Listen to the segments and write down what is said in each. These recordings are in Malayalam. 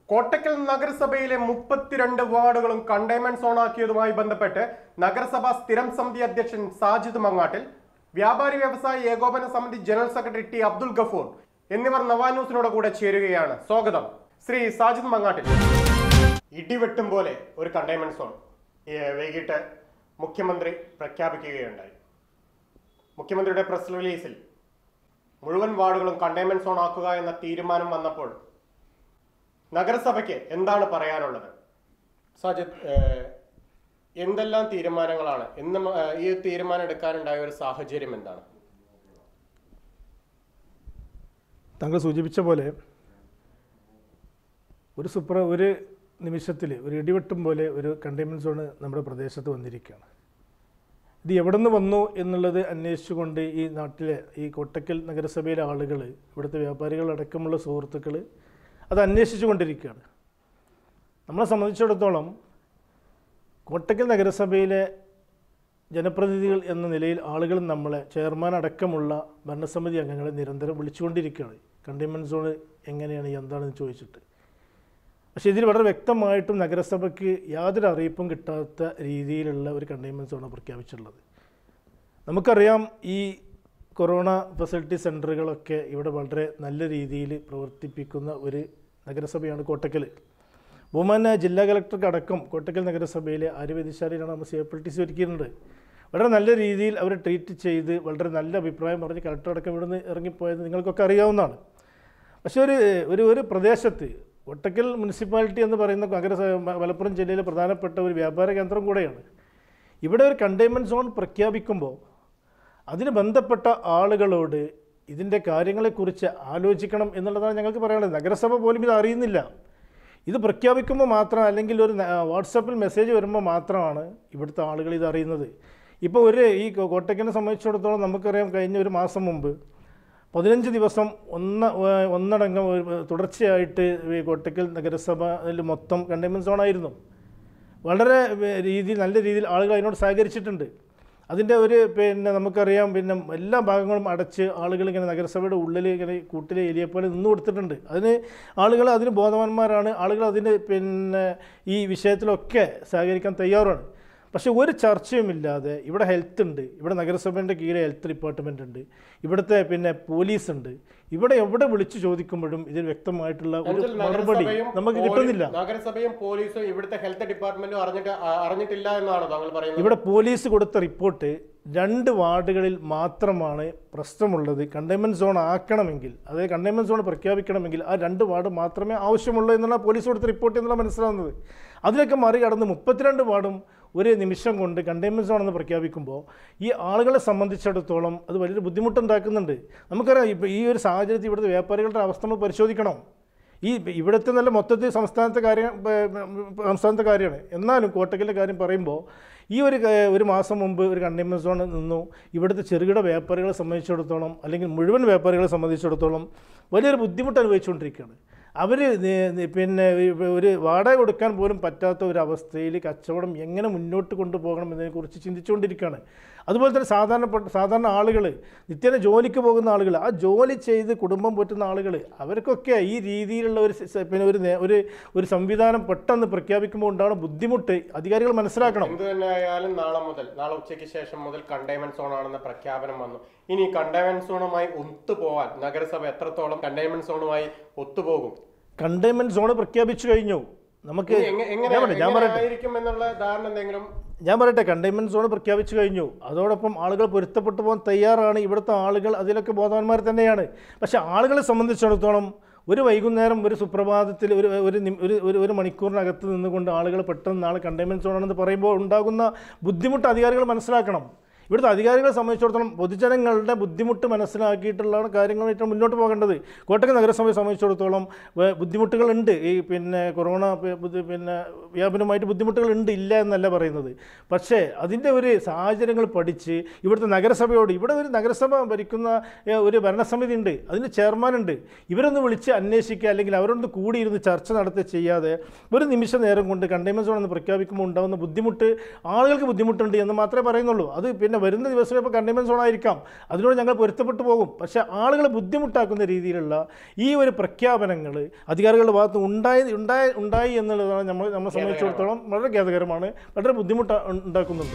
കോട്ടക്കൽ നഗരസഭയിലെ മുപ്പത്തിരണ്ട് വാർഡുകളും കണ്ടെയ്ൻമെന്റ് സോണാക്കിയതുമായി ബന്ധപ്പെട്ട് നഗരസഭാ സ്ഥിരം സമിതി അധ്യക്ഷൻ സാജിദ് മങ്ങാട്ടിൽ വ്യാപാരി വ്യവസായ ഏകോപന സമിതി general secretary T Abdul Gafoor എന്നിവർ നവാ ന്യൂസിനോട് കൂടെ ചേരുകയാണ് സ്വാഗതം ശ്രീ സാജിദ് മങ്ങാട്ടിൽ ഇടിവെട്ടും പോലെ ഒരു കണ്ടെയ്ൻമെന്റ് സോൺ ഏ, വൈകിട്ട് മുഖ്യമന്ത്രി പ്രഖ്യാപിക്കുകയുണ്ടായി മുഖ്യമന്ത്രിയുടെ പ്രസ് റിലീസിൽ മുഴുവൻ വാർഡുകളും കണ്ടെയ്ൻമെന്റ് സോൺ ആക്കുക എന്ന തീരുമാനം വന്നപ്പോൾ നഗരസഭയ്ക്ക് എന്താണ് പറയാനുള്ളത് സാജിദ് ഏഹ്, എന്തെല്ലാം തീരുമാനങ്ങളാണ് എന്ന് മ- ഏഹ്, ഈ തീരുമാനം എടുക്കാനുണ്ടായ ഒരു സാഹചര്യം എന്താണ് താങ്കൾ സൂചിപ്പിച്ച പോലെ ഒരു സുപ്ര ഒരു നിമിഷത്തിൽ ഒരു ഇടിവെട്ടും പോലെ ഒരു കണ്ടെയ്ൻമെൻറ്റ് സോണ് നമ്മുടെ പ്രദേശത്ത് വന്നിരിക്കുകയാണ് ഇത് എവിടെ നിന്ന് വന്നു എന്നുള്ളത് അന്വേഷിച്ചുകൊണ്ട് ഈ നാട്ടിലെ ഈ കോട്ടക്കൽ നഗരസഭയിലെ ആളുകൾ ഇവിടുത്തെ വ്യാപാരികളടക്കമുള്ള സുഹൃത്തുക്കൾ അത് അന്വേഷിച്ചു കൊണ്ടിരിക്കുകയാണ് നമ്മളെ സംബന്ധിച്ചിടത്തോളം കോട്ടക്കൽ നഗരസഭയിലെ ജനപ്രതിനിധികൾ എന്ന നിലയിൽ ആളുകൾ നമ്മളെ ചെയർമാൻ അടക്കമുള്ള ഭരണസമിതി അംഗങ്ങളെ നിരന്തരം വിളിച്ചുകൊണ്ടിരിക്കുകയാണ് കണ്ടെയ്ൻമെൻറ്റ് സോൺ എങ്ങനെയാണ് എന്താണെന്ന് ചോദിച്ചിട്ട് പക്ഷേ ഇതിൽ വളരെ വ്യക്തമായിട്ടും നഗരസഭയ്ക്ക് യാതൊരു അറിയിപ്പും കിട്ടാത്ത രീതിയിലുള്ള ഒരു കണ്ടെയ്ൻമെൻറ്റ് സോണാണ് പ്രഖ്യാപിച്ചിട്ടുള്ളത് നമുക്കറിയാം ഈ കൊറോണ ഫെസിലിറ്റി സെൻറ്ററുകളൊക്കെ ഇവിടെ വളരെ നല്ല രീതിയിൽ പ്രവർത്തിപ്പിക്കുന്ന ഒരു നഗരസഭയാണ് കോട്ടക്കൽ ബഹുമാന ജില്ലാ കളക്ടർക്ക് അടക്കം കോട്ടക്കൽ നഗരസഭയിലെ ആര്യവൈദ്യശാലയിലാണ് നമ്മൾ C F L T C ഒരുക്കിയിട്ടുണ്ട് വളരെ നല്ല രീതിയിൽ അവർ ട്രീറ്റ് ചെയ്ത് വളരെ നല്ല അഭിപ്രായം പറഞ്ഞ് കളക്ടർ അടക്കം ഇവിടുന്ന് ഇറങ്ങിപ്പോയത് നിങ്ങൾക്കൊക്കെ അറിയാവുന്നതാണ് പക്ഷേ ഒരു ഒരു ഒരു പ്രദേശത്ത് ഒട്ടക്കൽ മുനിസിപ്പാലിറ്റി എന്ന് പറയുന്ന നഗരസഭ മലപ്പുറം ജില്ലയിലെ പ്രധാനപ്പെട്ട ഒരു വ്യാപാര കേന്ദ്രം കൂടെയാണ് ഇവിടെ ഒരു കണ്ടെയ്ൻമെൻറ്റ് സോൺ പ്രഖ്യാപിക്കുമ്പോൾ അതിന് ബന്ധപ്പെട്ട ആളുകളോട് ഇതിൻ്റെ കാര്യങ്ങളെക്കുറിച്ച് ആലോചിക്കണം എന്നുള്ളതാണ് ഞങ്ങൾക്ക് പറയാനുള്ളത് നഗരസഭ പോലും ഇത് അറിയുന്നില്ല ഇത് പ്രഖ്യാപിക്കുമ്പോൾ മാത്രം അല്ലെങ്കിൽ ഒരു ന- വാട്സപ്പിൽ മെസ്സേജ് വരുമ്പോൾ മാത്രമാണ് ഇവിടുത്തെ ആളുകൾ ഇത് അറിയുന്നത് ഇപ്പോൾ ഒരു ഈ കോട്ടയ്ക്കിനെ സംബന്ധിച്ചിടത്തോളം നമുക്കറിയാം കഴിഞ്ഞ ഒരു മാസം മുമ്പ് പതിനഞ്ച് ദിവസം ഒന്ന ഏഹ് ഒന്നടങ്കം ഒരു തുടർച്ചയായിട്ട് ഈ കോട്ടക്കൽ നഗരസഭയിൽ മൊത്തം കണ്ടെയ്ൻമെൻറ്റ് സോണായിരുന്നു വളരെ വേ- രീതിയിൽ നല്ല രീതിയിൽ ആളുകൾ അതിനോട് സഹകരിച്ചിട്ടുണ്ട് അതിൻ്റെ ഒരു പിന്നെ നമുക്കറിയാം പിന്നെ എല്ലാ ഭാഗങ്ങളും അടച്ച് ആളുകൾ ഇങ്ങനെ നഗരസഭയുടെ ഉള്ളിൽ ഇങ്ങനെ കൂട്ടിലെ എലിയെ പോലെ നിന്ന് കൊടുത്തിട്ടുണ്ട് അതിന് ആളുകൾ അതിന് ബോധവാന്മാരാണ് ആളുകൾ അതിന് പിന്നെ ഈ വിഷയത്തിലൊക്കെ സഹകരിക്കാൻ തയ്യാറാണ് പക്ഷേ ഒരു ചർച്ചയുമില്ലാതെ ഇവിടെ ഹെൽത്ത് ഉണ്ട് ഇവിടെ നഗരസഭേൻ്റെ കീഴിൽ ഹെൽത്ത് ഡിപ്പാർട്ട്മെൻ്റ് ഉണ്ട് ഇവിടുത്തെ പിന്നെ പോലീസ് ഉണ്ട് ഇവിടെ എവിടെ വിളിച്ചു ചോദിക്കുമ്പോഴും ഇതിൽ വ്യക്തമായിട്ടുള്ള ഒരു എന്നുവെച്ചാൽ മറുപടി നഗരസഭയും നമുക്ക് പോലീ- കിട്ടുന്നില്ല നഗരസഭയും പോലീസും ഇവിടുത്തെ ഹെൽത്ത് ഡിപ്പാർട്ട്മെന്റും അറിഞ്ഞിട്ട് അ- അറിഞ്ഞിട്ടില്ല എന്നാണ് താങ്കൾ പറയുന്നത് ഇവിടെ പോലീസ് കൊടുത്ത റിപ്പോർട്ട് രണ്ട് വാർഡുകളിൽ മാത്രമാണ് പ്രശ്നമുള്ളത് കണ്ടെയ്ൻമെൻറ്റ് സോൺ ആക്കണമെങ്കിൽ അതായത് കണ്ടെയ്ൻമെൻറ്റ് സോൺ പ്രഖ്യാപിക്കണമെങ്കിൽ ആ രണ്ട് വാർഡ് മാത്രമേ ആവശ്യമുള്ളൂ എന്നുള്ള പോലീസ് കൊടുത്ത റിപ്പോർട്ട് എന്നുള്ള മനസ്സിലാവുന്നത് അതിലൊക്കെ മറികടന്ന് മുപ്പത്തിരണ്ട് വാർഡും ഒരു നിമിഷം കൊണ്ട് കണ്ടെയ്ൻമെൻറ്റ് സോൺ എന്ന് പ്രഖ്യാപിക്കുമ്പോൾ ഈ ആളുകളെ സംബന്ധിച്ചിടത്തോളം അത് വലിയൊരു ബുദ്ധിമുട്ടുണ്ടാക്കുന്നുണ്ട് നമുക്കറിയാം ഇപ്പോൾ ഈ ഒരു സാഹചര്യത്തിൽ ഇവിടുത്തെ വ്യാപാരികളുടെ അവസ്ഥ നമ്മൾ പരിശോധിക്കണം ഈ ഇവിടുത്തെ നല്ല മൊത്തത്തിൽ സംസ്ഥാനത്തെ കാര്യം പ- പ- സംസ്ഥാനത്തെ കാര്യമാണ് എന്നാലും കോട്ടക്കലിൻ്റെ കാര്യം പറയുമ്പോൾ ഈ ഒരു ക- ഒരു മാസം മുമ്പ് ഒരു കണ്ടെയ്ൻമെൻറ്റ് സോൺ നിന്നു ഇവിടുത്തെ ചെറുകിട വ്യാപാരികളെ സംബന്ധിച്ചിടത്തോളം അല്ലെങ്കിൽ മുഴുവൻ വ്യാപാരികളെ സംബന്ധിച്ചിടത്തോളം വലിയൊരു ബുദ്ധിമുട്ട് അനുഭവിച്ചുകൊണ്ടിരിക്കുകയാണ് അവർ പിന്നെ ഈ- ഒരു വാടക കൊടുക്കാൻ പോലും പറ്റാത്ത ഒരു അവസ്ഥയിൽ കച്ചവടം എങ്ങനെ മുന്നോട്ട് കൊണ്ടുപോകണം എന്നതിനെക്കുറിച്ച് ചിന്തിച്ചുകൊണ്ടിരിക്കുകയാണ് അതുപോലെ തന്നെ സാധാരണപ്പെട്ട സാധാരണ ആളുകൾ നിത്യേന ജോലിക്ക് പോകുന്ന ആളുകൾ ആ ജോലി ചെയ്ത് കുടുംബം പോറ്റുന്ന ആളുകൾ അവർക്കൊക്കെ ഈ രീതിയിലുള്ള ഒരു സ- പിന്നെ ഒരു നേ- ഒരു ഒരു സംവിധാനം പെട്ടെന്ന് പ്രഖ്യാപിക്കുമ്പോൾ ഉണ്ടാകുന്ന ബുദ്ധിമുട്ട് അധികാരികൾ മനസ്സിലാക്കണം എന്ത് തന്നെ ആയാലും നാളെ മുതൽ നാളെ ഉച്ചയ്ക്ക് ശേഷം മുതൽ കണ്ടെയ്ൻമെന്റ് സോൺ ആണെന്ന പ്രഖ്യാപനം വന്നു ഇനി കണ്ടെയ്ൻമെന്റ് സോണുമായി ഒത്തുപോവാൻ നഗരസഭ എത്രത്തോളം കണ്ടെയ്ൻമെന്റ് സോണുമായി ഒത്തുപോകും കണ്ടെയ്ൻമെൻറ്റ് സോൺ പ്രഖ്യാപിച്ചു കഴിഞ്ഞു നമുക്ക് ഇനി എങ്ങ- എങ്ങനെ ഞാൻ പറയട്ടെ, ഞാൻ എങ്ങനെ പറയട്ടെ ആയിരിക്കും എന്നുള്ള ധാരണ എന്തെങ്കിലും ഞാൻ പറയട്ടെ കണ്ടെയ്ൻമെൻറ്റ് സോൺ പ്രഖ്യാപിച്ചു കഴിഞ്ഞു അതോടൊപ്പം ആളുകൾ പൊരുത്തപ്പെട്ടു പോകാൻ തയ്യാറാണ് ഇവിടുത്തെ ആളുകൾ അതിലൊക്കെ ബോധവാന്മാർ തന്നെയാണ് പക്ഷേ ആളുകളെ സംബന്ധിച്ചിടത്തോളം ഒരു വൈകുന്നേരം ഒരു സുപ്രഭാതത്തിൽ ഒരു ഒരു നിം- ഒരു ഒരു ഒരു മണിക്കൂറിനകത്ത് നിന്നുകൊണ്ട് ആളുകൾ പെട്ടെന്ന് നാളെ കണ്ടെയ്ൻമെൻറ്റ് സോണാണെന്ന് പറയുമ്പോൾ ഉണ്ടാകുന്ന ബുദ്ധിമുട്ട് അധികാരികൾ മനസ്സിലാക്കണം ഇവിടുത്തെ അധികാരികളെ സംബന്ധിച്ചിടത്തോളം പൊതുജനങ്ങളുടെ ബുദ്ധിമുട്ട് മനസ്സിലാക്കിയിട്ടുള്ള കാര്യങ്ങളായിട്ട് മുന്നോട്ട് പോകേണ്ടത് കോട്ടയം നഗരസഭയെ സംബന്ധിച്ചിടത്തോളം വേ- ബുദ്ധിമുട്ടുകളുണ്ട് ഈ പിന്നെ കൊറോണ പി- ബുദ്ധി- പിന്നെ വ്യാപനമായിട്ട് ബുദ്ധിമുട്ടുകളുണ്ട് ഇല്ല എന്നല്ല പറയുന്നത് പക്ഷേ അതിൻ്റെ ഒരു സാഹചര്യങ്ങൾ പഠിച്ച് ഇവിടുത്തെ നഗരസഭയോട് ഇവിടെ ഒരു നഗരസഭ ഭരിക്കുന്ന ഏ, ഒരു ഭരണസമിതി ഉണ്ട് അതിന് ചെയർമാനുണ്ട് ഇവരൊന്ന് വിളിച്ച് അന്വേഷിക്കുക അല്ലെങ്കിൽ അവരൊന്ന് കൂടിയിരുന്ന് ചർച്ച നടത്തി ചെയ്യാതെ ഒരു നിമിഷ നേരം കൊണ്ട് കണ്ടെയ്ൻമെൻറ്റ് സോൺ എന്ന് പ്രഖ്യാപിക്കുമ്പോൾ ഉണ്ടാകുന്ന ബുദ്ധിമുട്ട് ആളുകൾക്ക് ബുദ്ധിമുട്ടുണ്ട് എന്ന് മാത്രമേ പറയുന്നുള്ളൂ അത് പിന്നെ തന്നെ വരുന്ന ദിവസം ഇപ്പോൾ കണ്ടെയ്ൻമെൻറ്റ് സോൺ ആയിരിക്കാം അതിനോട് ഞങ്ങൾ പൊരുത്തപ്പെട്ടു പോകും പക്ഷേ ആളുകളെ ബുദ്ധിമുട്ടാക്കുന്ന രീതിയിലുള്ള ഈ ഒരു പ്രഖ്യാപനങ്ങൾ അധികാരികളുടെ ഭാഗത്ത് ഉണ്ടായി ഉണ്ടായി ഉണ്ടായി എന്നുള്ളതാണ് നമ്മൾ നമ്മളെ സംബന്ധിച്ചിടത്തോളം വളരെ ഖേദകരമാണ് വളരെ ബുദ്ധിമുട്ട് ഉണ്ടാക്കുന്നുണ്ട്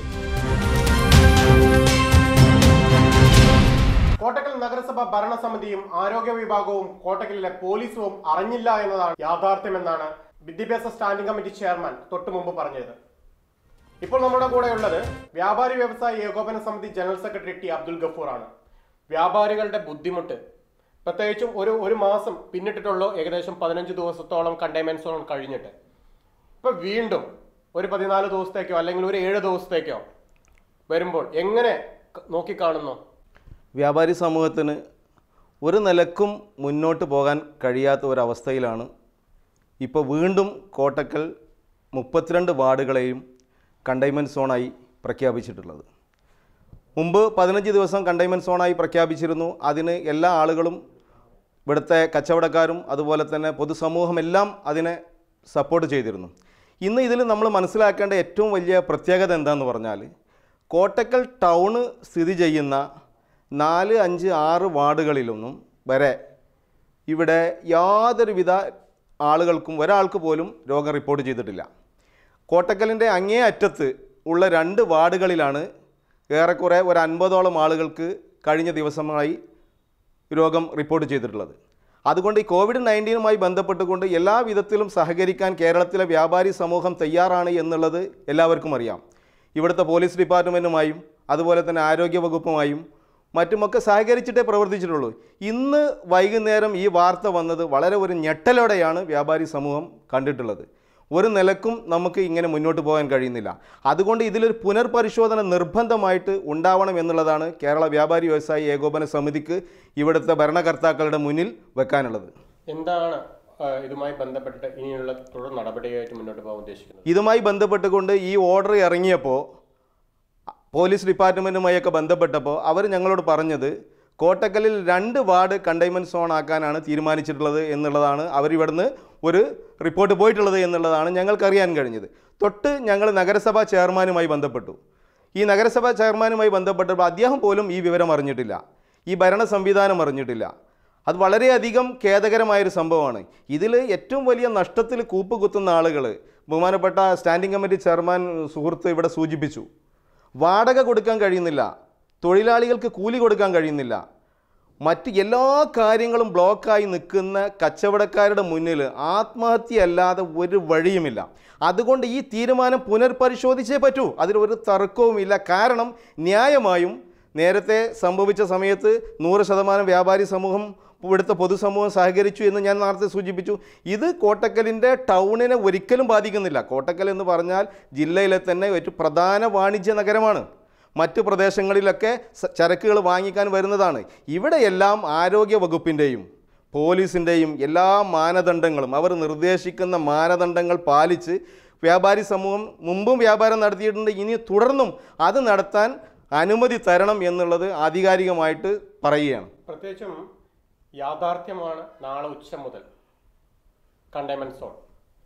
കോട്ടക്കൽ നഗരസഭ ഭരണസമിതിയും ആരോഗ്യ വിഭാഗവും കോട്ടക്കലിലെ പോലീസും അറിഞ്ഞില്ല എന്നതാണ് യാഥാർത്ഥ്യമെന്നാണ് വിദ്യാഭ്യാസ സ്റ്റാൻഡിംഗ് കമ്മിറ്റി ചെയർമാൻ തൊട്ടു മുമ്പ് പറഞ്ഞത് ഇപ്പോൾ നമ്മുടെ കൂടെ ഉള്ളത് വ്യാപാരി വ്യവസായ ഏകോപന സമിതി general secretary T Abdul Gafoor ആണ് വ്യാപാരികളുടെ ബുദ്ധിമുട്ട് പ്രത്യേകിച്ചും ഒരു ഒരു മാസം പിന്നിട്ടിട്ടുള്ളൂ ഏകദേശം പതിനഞ്ച് ദിവസത്തോളം കണ്ടെയ്ൻമെന്റ് സോൺ കഴിഞ്ഞിട്ട് ഇപ്പൊ വീണ്ടും ഒരു പതിനാല് ദിവസത്തേക്കോ അല്ലെങ്കിൽ ഒരു ഏഴ് ദിവസത്തേക്കോ വരുമ്പോൾ എങ്ങനെ ക- നോക്കിക്കാണുന്നു വ്യാപാരി സമൂഹത്തിന് ഒരു നിലക്കും മുന്നോട്ട് പോകാൻ കഴിയാത്ത ഒരവസ്ഥയിലാണ് ഇപ്പോൾ വീണ്ടും കോട്ടക്കൽ മുപ്പത്തിരണ്ട് വാർഡുകളെയും കണ്ടെയ്ൻമെൻറ്റ് സോണായി പ്രഖ്യാപിച്ചിട്ടുള്ളത് മുമ്പ് പതിനഞ്ച് ദിവസം കണ്ടെയ്ൻമെൻറ്റ് സോണായി പ്രഖ്യാപിച്ചിരുന്നു അതിന് എല്ലാ ആളുകളും ഇവിടുത്തെ കച്ചവടക്കാരും അതുപോലെ തന്നെ പൊതുസമൂഹമെല്ലാം അതിനെ സപ്പോർട്ട് ചെയ്തിരുന്നു ഇന്ന് ഇതിൽ നമ്മൾ മനസ്സിലാക്കേണ്ട ഏറ്റവും വലിയ പ്രത്യേകത എന്താണെന്ന് പറഞ്ഞാൽ കോട്ടക്കൽ ടൗണ് സ്ഥിതി ചെയ്യുന്ന നാല് അഞ്ച് ആറ് വാർഡുകളിലൊന്നും വരെ ഇവിടെ യാതൊരുവിധ ആളുകൾക്കും ഒരാൾക്ക് പോലും രോഗം റിപ്പോർട്ട് ചെയ്തിട്ടില്ല കോട്ടക്കലിൻ്റെ അങ്ങേ അറ്റത്ത് ഉള്ള രണ്ട് വാർഡുകളിലാണ് ഏറെക്കുറെ ഒരു അൻപതോളം ആളുകൾക്ക് കഴിഞ്ഞ ദിവസമായി രോഗം റിപ്പോർട്ട് ചെയ്തിട്ടുള്ളത് അതുകൊണ്ട് ഈ കോവിഡ് നയൻറ്റീനുമായി ബന്ധപ്പെട്ടുകൊണ്ട് എല്ലാ വിധത്തിലും സഹകരിക്കാൻ കേരളത്തിലെ വ്യാപാരി സമൂഹം തയ്യാറാണ് എന്നുള്ളത് എല്ലാവർക്കും അറിയാം ഇവിടുത്തെ പോലീസ് ഡിപ്പാർട്ട്മെൻറ്റുമായും അതുപോലെ തന്നെ ആരോഗ്യ വകുപ്പുമായും മറ്റുമൊക്കെ സഹകരിച്ചിട്ടേ പ്രവർത്തിച്ചിട്ടുള്ളൂ ഇന്ന് വൈകുന്നേരം ഈ വാർത്ത വന്നത് വളരെ ഒരു ഞെട്ടലോടെയാണ് വ്യാപാരി സമൂഹം കണ്ടിട്ടുള്ളത് ഒരു നിലക്കും നമുക്ക് ഇങ്ങനെ മുന്നോട്ട് പോകാൻ കഴിയുന്നില്ല അതുകൊണ്ട് ഇതിലൊരു പുനർപരിശോധന നിർബന്ധമായിട്ട് ഉണ്ടാവണം എന്നുള്ളതാണ് കേരള വ്യാപാരി വ്യവസായി ഏകോപന സമിതിക്ക് ഇവിടുത്തെ ഭരണകർത്താക്കളുടെ മുന്നിൽ വെക്കാനുള്ളത് എന്താണ് ആ, ഇതുമായി ബന്ധപ്പെട്ടിട്ട് ഇനിയുള്ള തുടർ നടപടിയായിട്ട് മുന്നോട്ട് പോകാൻ ഉദ്ദേശിക്കുന്നത് ഇതുമായി ബന്ധപ്പെട്ടുകൊണ്ട് ഈ ഓർഡർ ഇറങ്ങിയപ്പോൾ പോലീസ് ഡിപ്പാർട്ട്മെൻറ്റുമായൊക്കെ ബന്ധപ്പെട്ടപ്പോൾ അവർ ഞങ്ങളോട് പറഞ്ഞത് കോട്ടക്കലിൽ രണ്ട് വാർഡ് കണ്ടെയ്ൻമെൻറ്റ് സോൺ ആക്കാനാണ് തീരുമാനിച്ചിട്ടുള്ളത് എന്നുള്ളതാണ് അവരിവിടുന്ന് ഒരു റിപ്പോർട്ട് പോയിട്ടുള്ളത് എന്നുള്ളതാണ് ഞങ്ങൾക്കറിയാൻ കഴിഞ്ഞത് തൊട്ട് ഞങ്ങൾ നഗരസഭാ ചെയർമാനുമായി ബന്ധപ്പെട്ടു ഈ നഗരസഭാ ചെയർമാനുമായി ബന്ധപ്പെട്ടപ്പോൾ അദ്ദേഹം പോലും ഈ വിവരം അറിഞ്ഞിട്ടില്ല ഈ ഭരണ സംവിധാനം അറിഞ്ഞിട്ടില്ല അത് വളരെയധികം ഖേദകരമായൊരു സംഭവമാണ് ഇതിൽ ഏറ്റവും വലിയ നഷ്ടത്തിൽ കൂപ്പുകുത്തുന്ന ആളുകൾ ബഹുമാനപ്പെട്ട സ്റ്റാൻഡിംഗ് കമ്മിറ്റി ചെയർമാൻ സുഹൃത്ത് ഇവിടെ സൂചിപ്പിച്ചു വാടക കൊടുക്കാൻ കഴിയുന്നില്ല തൊഴിലാളികൾക്ക് കൂലി കൊടുക്കാൻ കഴിയുന്നില്ല മറ്റ് എല്ലാ കാര്യങ്ങളും ബ്ലോക്കായി നിൽക്കുന്ന കച്ചവടക്കാരുടെ മുന്നിൽ ആത്മഹത്യയല്ലാതെ ഒരു വഴിയുമില്ല അതുകൊണ്ട് ഈ തീരുമാനം പുനർപരിശോധിച്ചേ പറ്റൂ അതിലൊരു തർക്കവുമില്ല കാരണം ന്യായമായും നേരത്തെ സംഭവിച്ച സമയത്ത് നൂറ് ശതമാനം വ്യാപാരി സമൂഹം ഇവിടുത്തെ പൊതുസമൂഹം സഹകരിച്ചു എന്ന് ഞാൻ നേരത്തെ സൂചിപ്പിച്ചു ഇത് കോട്ടക്കലിൻ്റെ ടൗണിനെ ഒരിക്കലും ബാധിക്കുന്നില്ല കോട്ടക്കൽ എന്ന് പറഞ്ഞാൽ ജില്ലയിലെ തന്നെ ഏറ്റവും പ്രധാന വാണിജ്യ നഗരമാണ് മറ്റ് പ്രദേശങ്ങളിലൊക്കെ സ- ചരക്കുകൾ വാങ്ങിക്കാൻ വരുന്നതാണ് ഇവിടെയെല്ലാം ആരോഗ്യ വകുപ്പിൻ്റെയും പോലീസിൻ്റെയും എല്ലാ മാനദണ്ഡങ്ങളും അവർ നിർദ്ദേശിക്കുന്ന മാനദണ്ഡങ്ങൾ പാലിച്ച് വ്യാപാരി സമൂഹം മുമ്പും വ്യാപാരം നടത്തിയിട്ടുണ്ട് ഇനി തുടർന്നും അത് നടത്താൻ അനുമതി തരണം എന്നുള്ളത് ആധികാരികമായിട്ട് പറയുകയാണ് പ്രത്യേകിച്ചും യാഥാർത്ഥ്യമാണ് നാളെ ഉച്ച മുതൽ കണ്ടെയ്ൻമെന്റ് സോൺ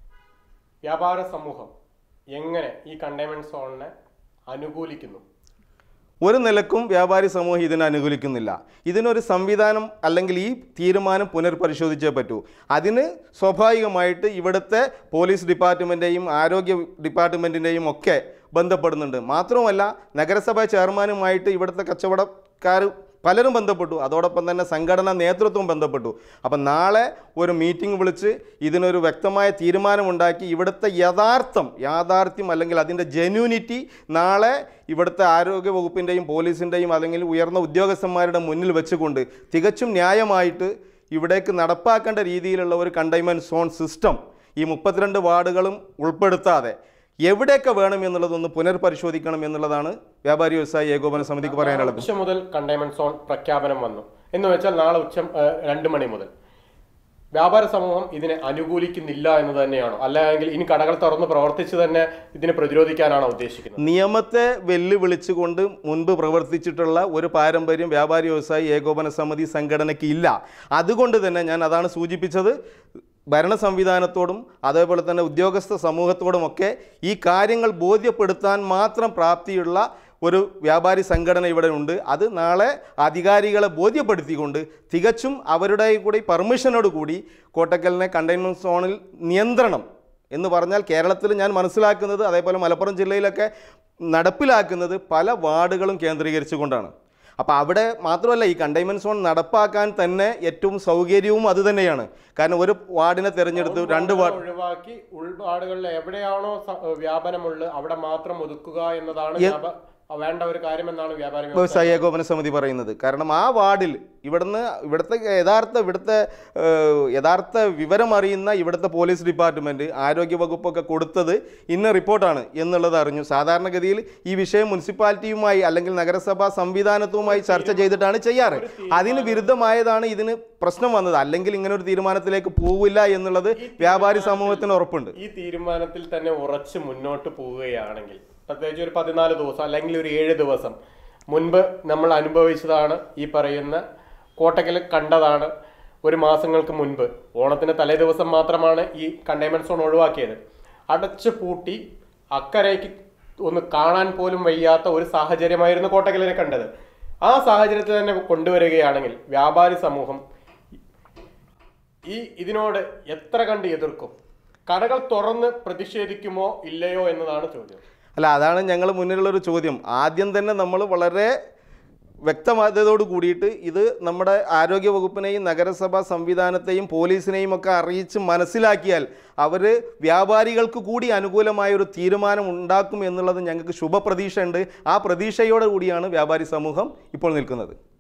വ്യാപാര സമൂഹം എങ്ങനെ ഈ കണ്ടെയ്ൻമെന്റ് സോണിനെ അനുകൂലിക്കുന്നു ഒരു നിലക്കും വ്യാപാരി സമൂഹം ഇതിനെ അനുകൂലിക്കുന്നില്ല ഇതിനൊരു സംവിധാനം അല്ലെങ്കിൽ ഈ തീരുമാനം പുനർപരിശോധിച്ചേ പറ്റൂ അതിന് സ്വാഭാവികമായിട്ട് ഇവിടുത്തെ പോലീസ് ഡിപ്പാർട്ട്മെൻറ്റെയും ആരോഗ്യ ഡിപ്പാർട്ട്മെൻറ്റിൻ്റെയും ഒക്കെ ബന്ധപ്പെടുന്നുണ്ട് മാത്രമല്ല നഗരസഭാ ചെയർമാനുമായിട്ട് ഇവിടുത്തെ കച്ചവടക്കാർ പലരും ബന്ധപ്പെട്ടു അതോടൊപ്പം തന്നെ സംഘടനാ നേതൃത്വം ബന്ധപ്പെട്ടു അപ്പം നാളെ ഒരു മീറ്റിംഗ് വിളിച്ച് ഇതിനൊരു വ്യക്തമായ തീരുമാനമുണ്ടാക്കി ഇവിടുത്തെ യഥാർത്ഥം യാഥാർത്ഥ്യം അല്ലെങ്കിൽ അതിൻ്റെ ജെന്യൂനിറ്റി നാളെ ഇവിടുത്തെ ആരോഗ്യ വകുപ്പിൻ്റെയും പോലീസിൻ്റെയും അല്ലെങ്കിൽ ഉയർന്ന ഉദ്യോഗസ്ഥന്മാരുടെ മുന്നിൽ വെച്ചുകൊണ്ട് തികച്ചും ന്യായമായിട്ട് ഇവിടേക്ക് നടപ്പാക്കേണ്ട രീതിയിലുള്ള ഒരു കണ്ടെയ്ൻമെൻറ്റ് സോൺ സിസ്റ്റം ഈ മുപ്പത്തിരണ്ട് വാർഡുകളും ഉൾപ്പെടുത്താതെ എവിടെയൊക്കെ വേണം എന്നുള്ളതൊന്ന് പുനർപരിശോധിക്കണം എന്നുള്ളതാണ് വ്യാപാരി വ്യവസായ ഏകോപന സമിതിക്ക് പറയാനുള്ളത് ഉച്ച മുതൽ കണ്ടെയ്ൻമെന്റ് സോൺ പ്രഖ്യാപനം വന്നു എന്ന് വെച്ചാൽ നാളെ ഉച്ച രണ്ട് മണി മുതൽ വ്യാപാര സമൂഹം ഇതിനെ അനുകൂലിക്കുന്നില്ല എന്ന് തന്നെയാണോ അല്ലെങ്കിൽ ഇനി കടകൾ തുറന്ന് പ്രവർത്തിച്ച് തന്നെ ഇതിനെ പ്രതിരോധിക്കാനാണോ ഉദ്ദേശിക്കുന്നത് നിയമത്തെ വെല്ലുവിളിച്ചുകൊണ്ട് മുൻപ് പ്രവർത്തിച്ചിട്ടുള്ള ഒരു പാരമ്പര്യം വ്യാപാരി വ്യവസായി ഏകോപന സമിതി സംഘടനയ്ക്ക് ഇല്ല അതുകൊണ്ട് തന്നെ ഞാൻ അതാണ് സൂചിപ്പിച്ചത് ഭരണ സംവിധാനത്തോടും അതേപോലെ തന്നെ ഉദ്യോഗസ്ഥ സമൂഹത്തോടുമൊക്കെ ഈ കാര്യങ്ങൾ ബോധ്യപ്പെടുത്താൻ മാത്രം പ്രാപ്തിയുള്ള ഒരു വ്യാപാരി സംഘടന ഇവിടെ ഉണ്ട് അത് നാളെ അധികാരികളെ ബോധ്യപ്പെടുത്തിക്കൊണ്ട് തികച്ചും അവരുടെ കൂടി പെർമിഷനോട് കൂടി കോട്ടക്കലിനെ കണ്ടെയ്ൻമെൻറ്റ് സോണിൽ നിയന്ത്രണം എന്ന് പറഞ്ഞാൽ കേരളത്തിൽ ഞാൻ മനസ്സിലാക്കുന്നത് അതേപോലെ മലപ്പുറം ജില്ലയിലൊക്കെ നടപ്പിലാക്കുന്നത് പല വാർഡുകളും കേന്ദ്രീകരിച്ചുകൊണ്ടാണ് അപ്പോൾ അവിടെ മാത്രമല്ല ഈ കണ്ടെയ്ൻമെൻറ്റ് സോൺ നടപ്പാക്കാൻ തന്നെ ഏറ്റവും സൗകര്യവും അത് തന്നെയാണ് കാരണം ഒരു വാർഡിനെ തിരഞ്ഞെടുത്തു രണ്ട് വാർഡ് ഒഴിവാക്കി ഉൾപാടുകളിൽ എവിടെയാണോ സ- വ്യാപനമുള്ളത് അവിടെ മാത്രം ഒതുക്കുക എന്നതാണ് വ്യാപ- വേണ്ട ഒരു കാര്യമെന്നാണ് വ്യാപാരി വ്യവസായി വ്യവസായ ഏകോപന സമിതി പറയുന്നത് കാരണം ആ വാർഡിൽ ഇവിടുന്ന് ഇവിടുത്തെ യഥാർത്ഥ ഇവിടുത്തെ ഏഹ്, യഥാർത്ഥ വിവരം അറിയുന്ന ഇവിടുത്തെ പോലീസ് ഡിപ്പാർട്ട്മെൻറ്റ് ആരോഗ്യ വകുപ്പൊക്കെ കൊടുത്തത് ഇന്ന റിപ്പോർട്ടാണ് എന്നുള്ളത് അറിഞ്ഞു സാധാരണഗതിയിൽ ഈ വിഷയം മുനിസിപ്പാലിറ്റിയുമായി അല്ലെങ്കിൽ നഗരസഭാ സംവിധാനത്തുമായി ചർച്ച ചെയ്തിട്ടാണ് ചെയ്യാറ് അതിന് വിരുദ്ധമായതാണ് ഇതിന് പ്രശ്നം വന്നത് അല്ലെങ്കിൽ ഇങ്ങനെ ഒരു തീരുമാനത്തിലേക്ക് പോവില്ല എന്നുള്ളത് വ്യാപാരി സമൂഹത്തിന് ഉറപ്പുണ്ട് ഈ തീരുമാനത്തിൽ തന്നെ ഉറച്ച് മുന്നോട്ട് പോവുകയാണെങ്കിൽ പ്രത്യേകിച്ച് ഒരു പതിനാല് ദിവസം അല്ലെങ്കിൽ ഒരു ഏഴ് ദിവസം മുൻപ് നമ്മൾ അനുഭവിച്ചതാണ് ഈ പറയുന്ന കോട്ടക്കൽ കണ്ടതാണ് ഒരു മാസങ്ങൾക്ക് മുൻപ് ഓണത്തിന് തലേ ദിവസം മാത്രമാണ് ഈ കണ്ടെയ്ൻമെന്റ് സോൺ ഒഴിവാക്കിയത് അടച്ചു പൂട്ടി അക്കരയ്ക്ക് ഒന്ന് കാണാൻ പോലും വയ്യാത്ത ഒരു സാഹചര്യമായിരുന്നു കോട്ടക്കലിനെ കണ്ടത് ആ സാഹചര്യത്തിൽ തന്നെ കൊണ്ടുവരികയാണെങ്കിൽ വ്യാപാരി സമൂഹം ഈ ഇതിനോട് എത്ര കണ്ട് എതിർക്കും കടകൾ തുറന്ന് പ്രതിഷേധിക്കുമോ ഇല്ലയോ എന്നതാണ് ചോദ്യം അല്ല അതാണ് ഞങ്ങൾ മുന്നിലുള്ളൊരു ചോദ്യം ആദ്യം തന്നെ നമ്മൾ വളരെ വ്യക്തമായതോട് കൂടിയിട്ട് ഇത് നമ്മുടെ ആരോഗ്യ വകുപ്പിനെയും നഗരസഭാ സംവിധാനത്തെയും പോലീസിനെയും ഒക്കെ അറിയിച്ച് മനസ്സിലാക്കിയാൽ അവർ വ്യാപാരികൾക്ക് കൂടി അനുകൂലമായ ഒരു തീരുമാനം ഉണ്ടാക്കും എന്നുള്ളത് ഞങ്ങൾക്ക് ശുഭപ്രതീക്ഷ ഉണ്ട് ആ പ്രതീക്ഷയോടെ കൂടിയാണ് വ്യാപാരി സമൂഹം ഇപ്പോൾ നിൽക്കുന്നത്